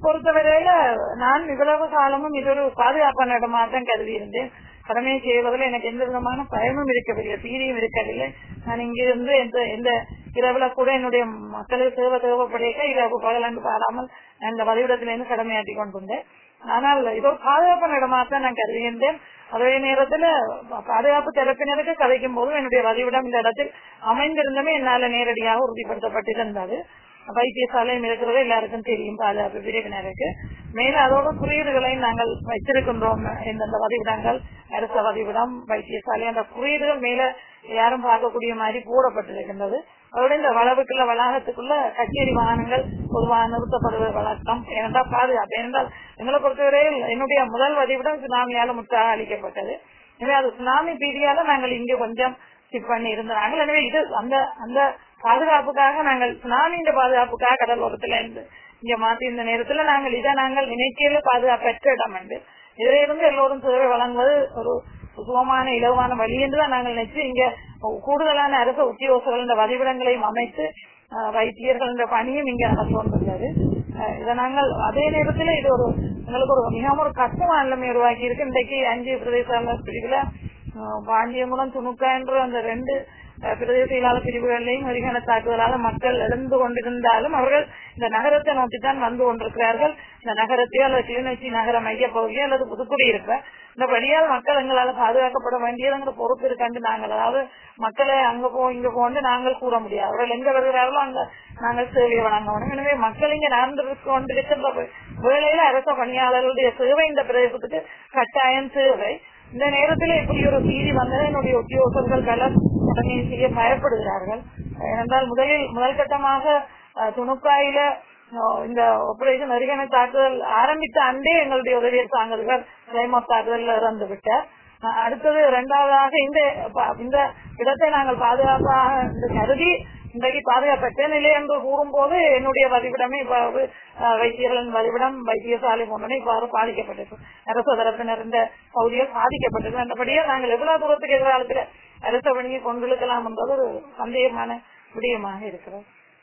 பொறுத்தவரையில நான் இவ்வளவு காலமும் இது ஒரு பாதுகாப்பான இடமா தான் கருதி இருந்தேன் கடமையை செய்வதில் எனக்கு எந்த விதமான பயமும் இருக்கவில்லை தீரியும் இருக்கவில்லை நான் இங்கிருந்து எந்த எந்த இரவுல கூட என்னுடைய மக்களுக்கு சேவை தேவைப்படைக்க இரவு பகலண்டு பாராமல் நான் இந்த வதிவிடத்திலிருந்து கடமையாற்றி கொண்டிருந்தேன் ஆனால் இது ஒரு பாதுகாப்பான இடமா தான் நான் கருதுகின்றேன் அதே நேரத்துல பாதுகாப்பு தரப்பினருக்கு கதைக்கும் போதும் என்னுடைய வதிவிடம் இந்த இடத்தில் அமைந்திருந்தமே என்னால நேரடியாக உறுதிப்படுத்தப்பட்டிருந்தது வைத்தியசாலையும் இருக்கிறது எல்லாருக்கும் தெரியும் பாதுகாப்பு பிரிவினருக்கு மேலும் அதோட குறியீடுகளை நாங்கள் வைத்திருக்கின்றோம் எந்தெந்த வதிவிடங்கள் அரச வதிவிடம் வைத்தியசாலை அந்த குறியீடுகள் மேல யாரும் பார்க்கக்கூடிய மாதிரி போடப்பட்டிருக்கின்றது அதோட இந்த வளவுக்குள்ள வளாகத்துக்குள்ள கச்சேரி வாகனங்கள் பொதுவாக நிறுத்தப்படுவது வழக்கம் ஏனென்றால் பாதுகாப்பு ஏனென்றால் எங்களை பொறுத்தவரையில் என்னுடைய முதல் வதிவிடம் சுனாமியால முற்றாக அளிக்கப்பட்டது எனவே அது சுனாமி பீதியால நாங்கள் இங்கே கொஞ்சம் ஷிப் பண்ணி இருந்தாங்க எனவே இது அந்த அந்த பாதுகாப்புக்காக நாங்கள் சுனாமியின் பாதுகாப்புக்காக கடலோரத்துல இருந்து இங்க மாத்தி இந்த நேரத்துல நாங்கள் இதை நாங்கள் நினைக்கையில பாதுகாப்பற்ற இடம் என்று இதுல இருந்து எல்லோரும் சேவை வழங்குவது ஒரு சுகமான இலவான வழி என்றுதான் நாங்கள் நினைச்சு இங்க கூடுதலான அரசு உத்தியோகர்கள் இந்த வதிவிடங்களையும் அமைத்து வைத்தியர்கள் என்ற பணியும் இங்க நடந்து கொண்டிருந்தது இதை நாங்கள் அதே நேரத்துல இது ஒரு எங்களுக்கு ஒரு மிகவும் ஒரு கஷ்டமான நிலைமை உருவாக்கி இருக்கு இன்றைக்கு அஞ்சு பிரதேச பிரிவுல பாண்டியங்குளம் துணுக்கா என்ற அந்த ரெண்டு பிரதேச இல்லாத பிரிவுகளிலையும் அதிகார தாக்குதலால மக்கள் எழுந்து கொண்டிருந்தாலும் அவர்கள் இந்த நகரத்தை நோக்கித்தான் வந்து கொண்டிருக்கிறார்கள் இந்த நகரத்தையோ அல்லது கிளிநொச்சி நகர மைய பகுதியோ அல்லது புதுக்குடியிருப்ப இந்த வழியால் மக்கள் எங்களால் பாதுகாக்கப்பட வேண்டியதுங்கிற பொறுப்பு இருக்காண்டு நாங்கள் அதாவது மக்களை அங்க போ இங்க போன்னு நாங்கள் கூற முடியாது அவர்கள் எங்க வருகிறார்களோ அங்க நாங்கள் சேவையை வழங்கணும் எனவே மக்கள் இங்க நடந்து கொண்டிருக்கின்ற வேளையில அரச பணியாளர்களுடைய சேவை இந்த பிரதேசத்துக்கு கட்டாயம் சேவை இந்த நேரத்தில் இப்படி ஒரு செய்தி வந்தது என்னுடைய உத்தியோகர்கள் பலர் உடனே செய்ய பயப்படுகிறார்கள் ஏனென்றால் முதலில் முதல் கட்டமாக துணுக்காயில இந்த ஆபரேஷன் அருகனை தாக்குதல் ஆரம்பித்த அன்றே எங்களுடைய உதவியை தாங்குதல்கள் கிளைமோட் தாக்குதல் இறந்து விட்டார் அடுத்தது இரண்டாவதாக இந்த இந்த இடத்தை நாங்கள் பாதுகாப்பாக கருதி இன்றைக்கு பாதுகாப்பற்ற நிலை என்று கூறும் போது என்னுடைய வதிவிடமே இவ்வாறு வைத்தியர்களின் வதிவிடம் வைத்தியசாலை போன்றன இவ்வாறு பாதிக்கப்பட்டது அரசு தரப்பினர் இந்த பகுதியில் பாதிக்கப்பட்டது அந்தபடியே நாங்கள் எவ்வளவு தூரத்துக்கு எதிர்காலத்தில் அரச பணியை கொண்டிருக்கலாம் என்பது ஒரு சந்தேகமான விடயமாக இருக்கிறது